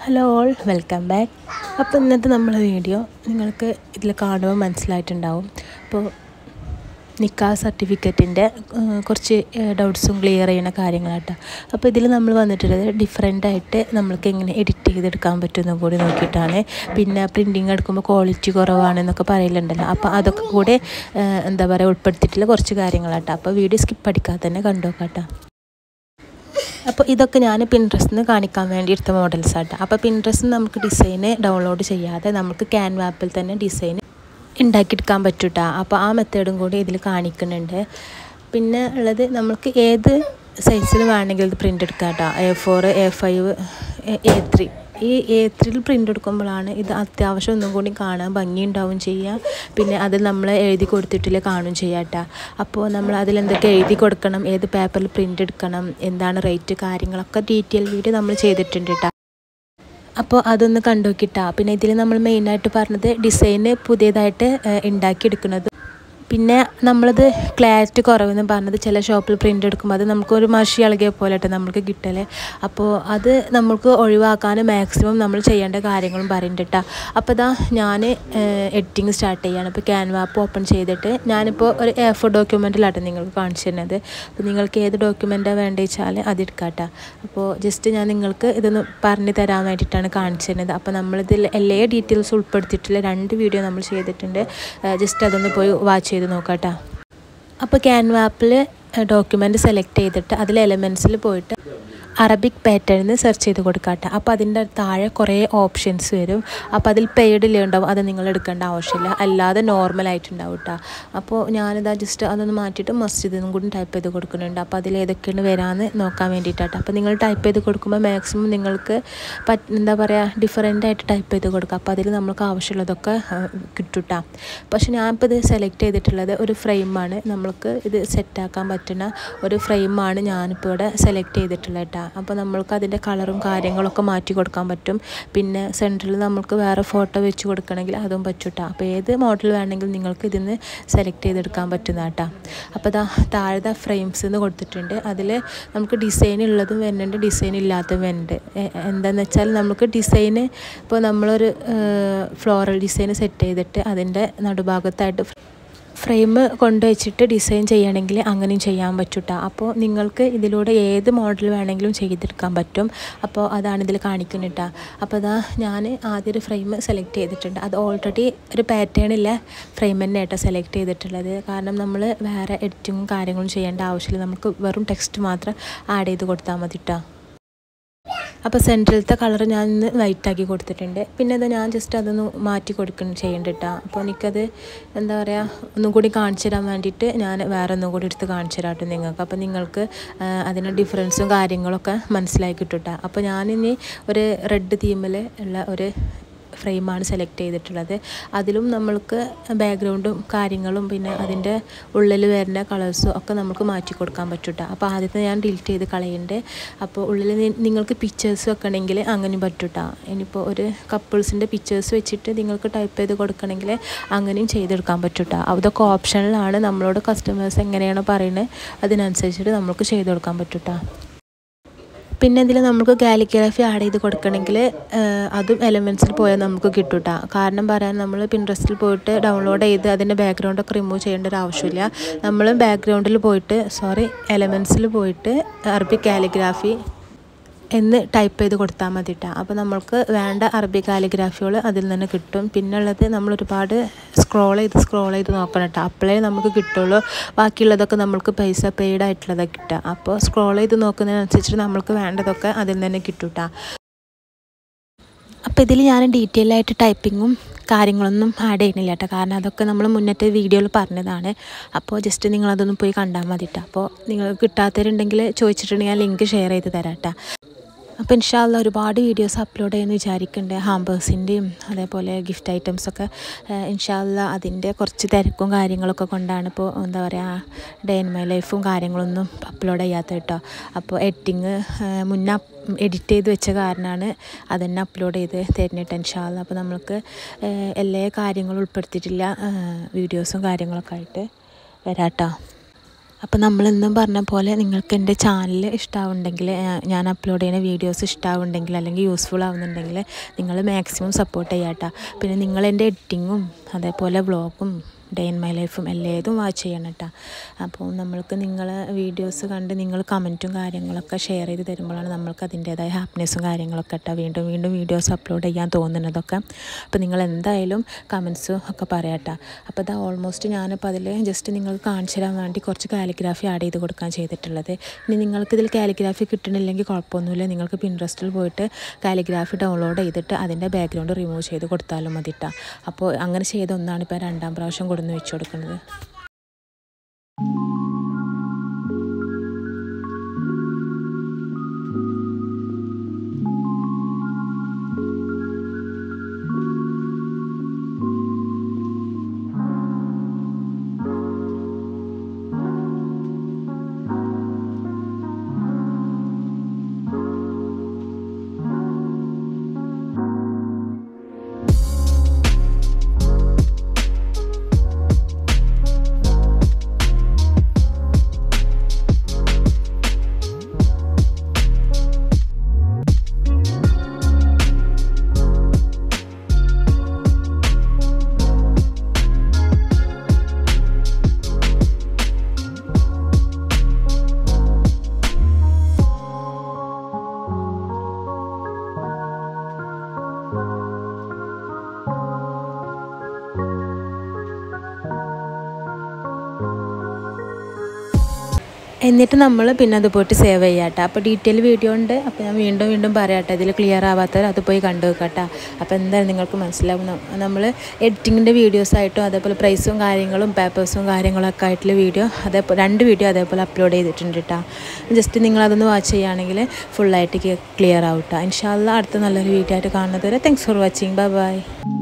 hello all welcome back അപ്പോൾ ഇന്നത്തെ നമ്മളെ വീഡിയോ നിങ്ങൾക്ക് ഇതിൽ കാണുമ്പോൾ മനസ്സിലായിട്ടുണ്ടാവും അപ്പോൾ നിക്കാ സർട്ടിഫിക്കറ്റിൻ്റെ കുറച്ച് ഡൗട്ട്സും ക്ലിയർ ചെയ്യുന്ന കാര്യങ്ങളാട്ടോ അപ്പോൾ ഇതിൽ നമ്മൾ വന്നിട്ടുള്ളത് ഡിഫറെൻ്റ് ആയിട്ട് നമ്മൾക്ക് എങ്ങനെ എഡിറ്റ് ചെയ്തെടുക്കാൻ പറ്റുമെന്നും കൂടി നോക്കിയിട്ടാണ് പിന്നെ പ്രിൻറ്റിങ് എടുക്കുമ്പോൾ ക്വാളിറ്റി കുറവാണെന്നൊക്കെ പറയലുണ്ടല്ലോ അപ്പോൾ അതൊക്കെ കൂടെ എന്താ പറയുക ഉൾപ്പെടുത്തിയിട്ടുള്ള കുറച്ച് കാര്യങ്ങളാട്ടോ അപ്പോൾ വീഡിയോ സ്കിപ്പ് അടിക്കാതെ തന്നെ കണ്ടു നോക്കാട്ടോ അപ്പോൾ ഇതൊക്കെ ഞാൻ പിൻട്രസ്റ്റിൽ നിന്ന് കാണിക്കാൻ വേണ്ടി എടുത്ത മോഡൽസ് ആട്ടോ അപ്പോൾ പിൻട്രസ്റ്റിൽ നമുക്ക് ഡിസൈന് ഡൗൺലോഡ് ചെയ്യാതെ നമുക്ക് ക്യാൻവ ആപ്പിൽ തന്നെ ഡിസൈൻ ഉണ്ടാക്കിയെടുക്കാൻ പറ്റൂട്ടാ അപ്പോൾ ആ മെത്തേഡും കൂടി ഇതിൽ കാണിക്കുന്നുണ്ട് പിന്നെ ഉള്ളത് നമുക്ക് ഏത് സൈസിൽ വേണമെങ്കിൽ ഇത് പ്രിൻ്റ് എടുക്കാം കേട്ടോ A four A five A three ഈ എ ത്രീയിൽ പ്രിൻ്റ് എടുക്കുമ്പോഴാണ് ഇത് അത്യാവശ്യം ഒന്നും കൂടി കാണാൻ ഭംഗിയുണ്ടാവും ചെയ്യുക പിന്നെ അത് നമ്മൾ എഴുതി കൊടുത്തിട്ടില്ല കാണും ചെയ്യാം കേട്ടോ അപ്പോൾ നമ്മൾ അതിലെന്തൊക്കെ എഴുതി കൊടുക്കണം ഏത് പേപ്പറിൽ പ്രിൻ്റ് എടുക്കണം എന്താണ് റേറ്റ് കാര്യങ്ങളൊക്കെ ഡീറ്റെയിൽ വീഡിയോ നമ്മൾ ചെയ്തിട്ടുണ്ട് കേട്ടോ അപ്പോൾ അതൊന്ന് കണ്ടു നോക്കിട്ടാ പിന്നെ ഇതിൽ നമ്മൾ മെയിനായിട്ട് പറഞ്ഞത് ഡിസൈന് പുതിയതായിട്ട് ഉണ്ടാക്കിയെടുക്കുന്നത് പിന്നെ നമ്മളത് ക്ലാരിറ്റി കുറവെന്ന് പറഞ്ഞത് ചില ഷോപ്പിൽ പ്രിൻ്റ് എടുക്കുമ്പോൾ അത് നമുക്കൊരു മഷി ഇളകിയ പോലെ നമുക്ക് കിട്ടല് അപ്പോൾ അത് നമുക്ക് ഒഴിവാക്കാൻ മാക്സിമം നമ്മൾ ചെയ്യേണ്ട കാര്യങ്ങളും പറയുന്നുണ്ട് അപ്പോൾ ഇതാ ഞാൻ എഡിറ്റിംഗ് സ്റ്റാർട്ട് ചെയ്യാണ് ഇപ്പോൾ ക്യാൻവ ആപ്പ് ഓപ്പൺ ചെയ്തിട്ട് ഞാനിപ്പോൾ ഒരു എ ഫോർ ഡോക്യുമെൻറ്റിലാട്ടോ നിങ്ങൾക്ക് കാണിച്ചു തരുന്നത് അപ്പോൾ നിങ്ങൾക്ക് ഏത് ഡോക്യുമെൻറ്റാണ് വേണ്ടത് വെച്ചാൽ അത് എടുക്കാട്ടോ അപ്പോൾ ജസ്റ്റ് ഞാൻ നിങ്ങൾക്ക് ഇതൊന്ന് പറഞ്ഞു തരാൻ വേണ്ടിയിട്ടാണ് കാണിച്ചു തരുന്നത് അപ്പോൾ നമ്മളിതിൽ എല്ലാ ഡീറ്റെയിൽസ് ഉൾപ്പെടുത്തിയിട്ടുള്ള രണ്ട് വീഡിയോ നമ്മൾ ചെയ്തിട്ടുണ്ട് ജസ്റ്റ് അതൊന്ന് പോയി വാച്ച് ചെയ്ത് നോക്കാട്ടോ അപ്പോൾ ക്യാൻവ ആപ്പിൽ ഡോക്യുമെൻ്റ് സെലക്ട് ചെയ്തിട്ട് അതിൽ എലമെൻസിൽ പോയിട്ട് അറബിക് പാറ്റേണിന് സെർച്ച് ചെയ്ത് കൊടുക്കാട്ടെ അപ്പോൾ അതിൻ്റെ താഴെ കുറേ ഓപ്ഷൻസ് വരും അപ്പോൾ അതിൽ പെയ്ഡിൽ ഉണ്ടാവും അത് നിങ്ങൾ എടുക്കേണ്ട ആവശ്യമില്ല അല്ലാതെ നോർമലായിട്ടുണ്ടാവും കേട്ടോ അപ്പോൾ ഞാനിതാ ജസ്റ്റ് അതൊന്ന് മാറ്റിയിട്ട് മസ്ജിദ് എന്നും കൂടി ടൈപ്പ് ചെയ്ത് കൊടുക്കുന്നുണ്ട് അപ്പോൾ അതിൽ ഏതൊക്കെയാണ് വരാമെന്ന് നോക്കാൻ വേണ്ടിയിട്ടാട്ടോ അപ്പോൾ നിങ്ങൾ ടൈപ്പ് ചെയ്ത് കൊടുക്കുമ്പോൾ മാക്സിമം നിങ്ങൾക്ക് പറ്റ എന്താ പറയുക ഡിഫറെൻ്റ് ആയിട്ട് ടൈപ്പ് ചെയ്ത് കൊടുക്കുക അപ്പോൾ അതിൽ നമുക്ക് ആവശ്യമുള്ളതൊക്കെ കിട്ടുട്ടാ പക്ഷെ ഞാനിപ്പോൾ ഇത് സെലക്ട് ചെയ്തിട്ടുള്ളത് ഒരു ഫ്രെയിമാണ് നമ്മൾക്ക് ഇത് സെറ്റാക്കാൻ പറ്റുന്ന ഒരു ഫ്രെയിമാണ് ഞാനിപ്പോൾ ഇവിടെ സെലക്ട് ചെയ്തിട്ടുള്ളത് കേട്ടോ അപ്പോൾ നമ്മൾക്ക് അതിൻ്റെ കളറും കാര്യങ്ങളൊക്കെ മാറ്റി കൊടുക്കാൻ പറ്റും പിന്നെ സെൻറ്ററിൽ നമുക്ക് വേറെ ഫോട്ടോ വെച്ച് കൊടുക്കണമെങ്കിൽ അതും പറ്റും കേട്ടോ അപ്പോൾ ഏത് മോഡൽ വേണമെങ്കിലും നിങ്ങൾക്ക് ഇതിന്ന് സെലക്ട് ചെയ്തെടുക്കാൻ പറ്റുന്ന കേട്ടോ അപ്പോൾ ഇതാ താഴെ ഫ്രെയിംസ് എന്ന് കൊടുത്തിട്ടുണ്ട് അതിൽ നമുക്ക് ഡിസൈൻ ഉള്ളതും വരുന്നുണ്ട് ഡിസൈൻ ഇല്ലാത്തതും വരുന്നുണ്ട് എന്താണെന്ന് വെച്ചാൽ നമുക്ക് ഡിസൈന് ഇപ്പോൾ നമ്മളൊരു ഫ്ലോറൽ ഡിസൈൻ സെറ്റ് ചെയ്തിട്ട് അതിൻ്റെ നടുഭാഗത്തായിട്ട് ഫ്രെയിം കൊണ്ടുവച്ചിട്ട് ഡിസൈൻ ചെയ്യണമെങ്കിൽ അങ്ങനെയും ചെയ്യാൻ പറ്റൂട്ടോ അപ്പോൾ നിങ്ങൾക്ക് ഇതിലൂടെ ഏത് മോഡൽ വേണമെങ്കിലും ചെയ്തെടുക്കാൻ പറ്റും അപ്പോൾ അതാണ് ഇതിൽ കാണിക്കുന്നത് കേട്ടോ അപ്പോൾ അതാ ഞാൻ ആദ്യം ഒരു ഫ്രെയിം സെലക്ട് ചെയ്തിട്ടുണ്ട് അത് ഓൾറെഡി ഒരു പാറ്റേണില്ല ഫ്രെയിം തന്നെ കേട്ടോ സെലക്ട് ചെയ്തിട്ടുള്ളത് കാരണം നമ്മൾ വേറെ എഡിറ്റിങ്ങും കാര്യങ്ങളും ചെയ്യേണ്ട ആവശ്യമില്ല നമുക്ക് വെറും ടെക്സ്റ്റ് മാത്രം ആഡ് ചെയ്ത് കൊടുത്താൽ മതി കേട്ടോ അപ്പോൾ സെൻട്രലത്തെ കളർ ഞാൻ ഇന്ന് വൈറ്റ് ആക്കി കൊടുത്തിട്ടുണ്ട് പിന്നെ അത് ഞാൻ ജസ്റ്റ് അതൊന്ന് മാറ്റി കൊടുക്കണം ചെയ്യേണ്ട കേട്ടോ അപ്പോൾ എനിക്കത് എന്താ പറയുക ഒന്നും കൂടി കാണിച്ചു തരാൻ വേണ്ടിയിട്ട് ഞാൻ വേറെ ഒന്നും കൂടി എടുത്ത് കാണിച്ചു തരാം നിങ്ങൾക്ക് അപ്പോൾ നിങ്ങൾക്ക് അതിൻ്റെ ഡിഫറൻസും കാര്യങ്ങളൊക്കെ മനസ്സിലാക്കി കിട്ടും കേട്ടോ അപ്പോൾ ഞാനിനി ഒരു റെഡ് തീമിൽ ഉള്ള ഒരു ഫ്രെയിമാണ് സെലക്ട് ചെയ്തിട്ടുള്ളത് അതിലും നമ്മൾക്ക് ബാക്ക്ഗ്രൗണ്ടും കാര്യങ്ങളും പിന്നെ അതിൻ്റെ ഉള്ളിൽ വരുന്ന കളേഴ്സും ഒക്കെ നമുക്ക് മാറ്റി കൊടുക്കാൻ പറ്റും അപ്പോൾ ആദ്യത്തെ ഞാൻ ഡിലീറ്റ് ചെയ്ത് കളയുന്നുണ്ട് അപ്പോൾ ഉള്ളിൽ നിങ്ങൾക്ക് പിക്ചേഴ്സ് വെക്കണമെങ്കിൽ അങ്ങനെയും പറ്റും ഇനിയിപ്പോൾ ഒരു കപ്പിൾസിൻ്റെ പിക്ചേഴ്സ് വെച്ചിട്ട് നിങ്ങൾക്ക് ടൈപ്പ് ചെയ്ത് കൊടുക്കണമെങ്കിൽ അങ്ങനെയും ചെയ്തെടുക്കാൻ പറ്റും അതൊക്കെ ഓപ്ഷനിലാണ് നമ്മളോട് കസ്റ്റമേഴ്സ് എങ്ങനെയാണോ പറയുന്നത് അതിനനുസരിച്ചിട്ട് നമുക്ക് ചെയ്ത് കൊടുക്കാൻ പറ്റും പിന്നെ ഇതിൽ നമുക്ക് കാലിഗ്രാഫി ആഡ് ചെയ്ത് കൊടുക്കണമെങ്കിൽ അതും എലമെൻസിൽ പോയാൽ നമുക്ക് കിട്ടും കേട്ടോ കാരണം പറയാൻ നമ്മൾ പിൻട്രസ്റ്റിൽ പോയിട്ട് ഡൗൺലോഡ് ചെയ്ത് അതിൻ്റെ ബാക്ക്ഗ്രൗണ്ടൊക്കെ റിമൂവ് ചെയ്യേണ്ട ഒരു ആവശ്യമില്ല നമ്മൾ ബാക്ക്ഗ്രൗണ്ടിൽ പോയിട്ട് സോറി എലമെൻസിൽ പോയിട്ട് അറബി കാലിഗ്രാഫി എന്ന് ടൈപ്പ് ചെയ്ത് കൊടുത്താൽ മതി കേട്ടോ അപ്പോൾ നമ്മൾക്ക് വേണ്ട അറബി കാലിഗ്രാഫികൾ അതിൽ നിന്ന് കിട്ടും പിന്നെ ഉള്ളത് നമ്മൾ ഒരുപാട് സ്ക്രോൾ ചെയ്ത് സ്ക്രോൾ ചെയ്ത് നോക്കണം കേട്ടോ അപ്പോഴേ നമുക്ക് കിട്ടുള്ളൂ ബാക്കിയുള്ളതൊക്കെ നമ്മൾക്ക് പൈസ പെയ്ഡ് ആയിട്ടുള്ളതൊക്കെ കിട്ടുക അപ്പോൾ സ്ക്രോൾ ചെയ്ത് നോക്കുന്നതിനനുസരിച്ച് നമ്മൾക്ക് വേണ്ടതൊക്കെ അതിൽ നിന്ന് കിട്ടും കേട്ടോ അപ്പോൾ ഇതിൽ ഞാൻ ഡീറ്റെയിൽ ആയിട്ട് ടൈപ്പിങ്ങും കാര്യങ്ങളൊന്നും ആഡ് ചെയ്യണില്ല കേട്ടോ കാരണം അതൊക്കെ നമ്മൾ മുന്നത്തെ വീഡിയോയിൽ പറഞ്ഞതാണ് അപ്പോൾ ജസ്റ്റ് നിങ്ങളതൊന്ന് പോയി കണ്ടാൽ മതി കേട്ടോ അപ്പോൾ നിങ്ങൾ കിട്ടാത്തവരുണ്ടെങ്കിൽ ചോദിച്ചിട്ടുണ്ടെങ്കിൽ ഞാൻ ലിങ്ക് ഷെയർ ചെയ്ത് തരാം കേട്ടോ അപ്പോൾ ഇൻഷാല്ല ഒരുപാട് വീഡിയോസ് അപ്ലോഡ് ചെയ്യുമെന്ന് വിചാരിക്കുന്നുണ്ട് ഹാമ്പേഴ്സിൻ്റെയും അതേപോലെ ഗിഫ്റ്റ് ഐറ്റംസൊക്കെ ഇൻഷാല്ല അതിൻ്റെ കുറച്ച് തിരക്കും കാര്യങ്ങളൊക്കെ കൊണ്ടാണ് ഇപ്പോൾ എന്താ പറയുക ഡേ ഇൻ മൈ ലൈഫും കാര്യങ്ങളൊന്നും അപ്ലോഡ് ചെയ്യാത്ത കേട്ടോ അപ്പോൾ എഡിറ്റിങ് മുന്നേ എഡിറ്റ് ചെയ്ത് വെച്ച കാരണമാണ് അതന്നെ അപ്ലോഡ് ചെയ്ത് തരുന്നിട്ട് ഇൻഷാല്ല അപ്പോൾ നമുക്ക് എല്ലാ കാര്യങ്ങളും ഉൾപ്പെടുത്തിയിട്ടില്ല വീഡിയോസും കാര്യങ്ങളൊക്കെ ആയിട്ട് വരാട്ടോ അപ്പോൾ നമ്മളെന്നും പറഞ്ഞ പോലെ നിങ്ങൾക്ക് എൻ്റെ ചാനൽ ഇഷ്ടമാവുണ്ടെങ്കിൽ ഞാൻ അപ്ലോഡ് ചെയ്യുന്ന വീഡിയോസ് ഇഷ്ടമാവുണ്ടെങ്കിൽ അല്ലെങ്കിൽ യൂസ്ഫുൾ ആവുന്നുണ്ടെങ്കിൽ നിങ്ങൾ മാക്സിമം സപ്പോർട്ട് ചെയ്യാട്ടോ പിന്നെ നിങ്ങൾ എൻ്റെ എഡിറ്റിങ്ങും അതേപോലെ വ്ളോഗും ഡേ ഇൻ മൈ ലൈഫും എല്ലാതും വാച്ച് ചെയ്യണം കേട്ടോ അപ്പോൾ നമ്മൾക്ക് നിങ്ങൾ വീഡിയോസ് കണ്ട് നിങ്ങൾ കമൻറ്റും കാര്യങ്ങളൊക്കെ ഷെയർ ചെയ്ത് തരുമ്പോഴാണ് നമ്മൾക്ക് അതിൻ്റേതായ ഹാപ്പിനെസ്സും കാര്യങ്ങളൊക്കെ കേട്ടോ വീണ്ടും വീണ്ടും വീഡിയോസ് അപ്ലോഡ് ചെയ്യാൻ തോന്നുന്നതൊക്കെ അപ്പോൾ നിങ്ങൾ എന്തായാലും കമൻസും ഒക്കെ പറയാട്ടോ അപ്പോൾ ഇതാ ഓൾമോസ്റ്റ് ഞാനിപ്പോൾ അതിൽ ജസ്റ്റ് നിങ്ങൾക്ക് കാണിച്ചു തരാൻ വേണ്ടി കുറച്ച് കാലിഗ്രാഫി ആഡ് ചെയ്ത് കൊടുക്കാൻ ചെയ്തിട്ടുള്ളത് ഇനി നിങ്ങൾക്ക് ഇതിൽ കാലിഗ്രാഫി കിട്ടണില്ലെങ്കിൽ കുഴപ്പമൊന്നുമില്ല നിങ്ങൾക്ക് പിൻട്രസ്റ്റിൽ പോയിട്ട് കാലിഗ്രാഫി ഡൗൺലോഡ് ചെയ്തിട്ട് അതിൻ്റെ ബാക്ക്ഗ്രൗണ്ട് റിമൂവ് ചെയ്ത് കൊടുത്താലും മതി കേട്ടോ അപ്പോൾ അങ്ങനെ ചെയ്ത ഒന്നാണ് ഇപ്പോൾ രണ്ടാം പ്രാവശ്യം കൊടുന്ന് വെച്ച് കൊടുക്കുന്നത് എന്നിട്ട് നമ്മൾ പിന്നെ അത് പോയിട്ട് സേവ് ചെയ്യാട്ടോ അപ്പോൾ ഡീറ്റെയിൽ വീഡിയോ ഉണ്ട് അപ്പോൾ ഞാൻ വീണ്ടും വീണ്ടും പറയാട്ടെ ഇതിൽ ക്ലിയർ ആവാത്തവർ അത് പോയി കണ്ടു വെക്കട്ടോ അപ്പോൾ എന്തായാലും നിങ്ങൾക്ക് മനസ്സിലാവും നമ്മൾ എഡിറ്റിങ്ങിൻ്റെ വീഡിയോസായിട്ടും അതേപോലെ പ്രൈസും കാര്യങ്ങളും പേപ്പേഴ്സും കാര്യങ്ങളൊക്കെ ആയിട്ടുള്ള വീഡിയോ അതേപോലെ രണ്ട് വീഡിയോ അതേപോലെ അപ്ലോഡ് ചെയ്തിട്ടുണ്ട് കേട്ടോ ജസ്റ്റ് നിങ്ങളതൊന്ന് വാച്ച് ചെയ്യുകയാണെങ്കിൽ ഫുള്ളായിട്ട് ക്ലിയർ ആവും കേട്ടോ ഇൻഷാല്ല അടുത്ത നല്ലൊരു വീഡിയോ ആയിട്ട് കാണുന്നത് വരെ thanks for watching bye by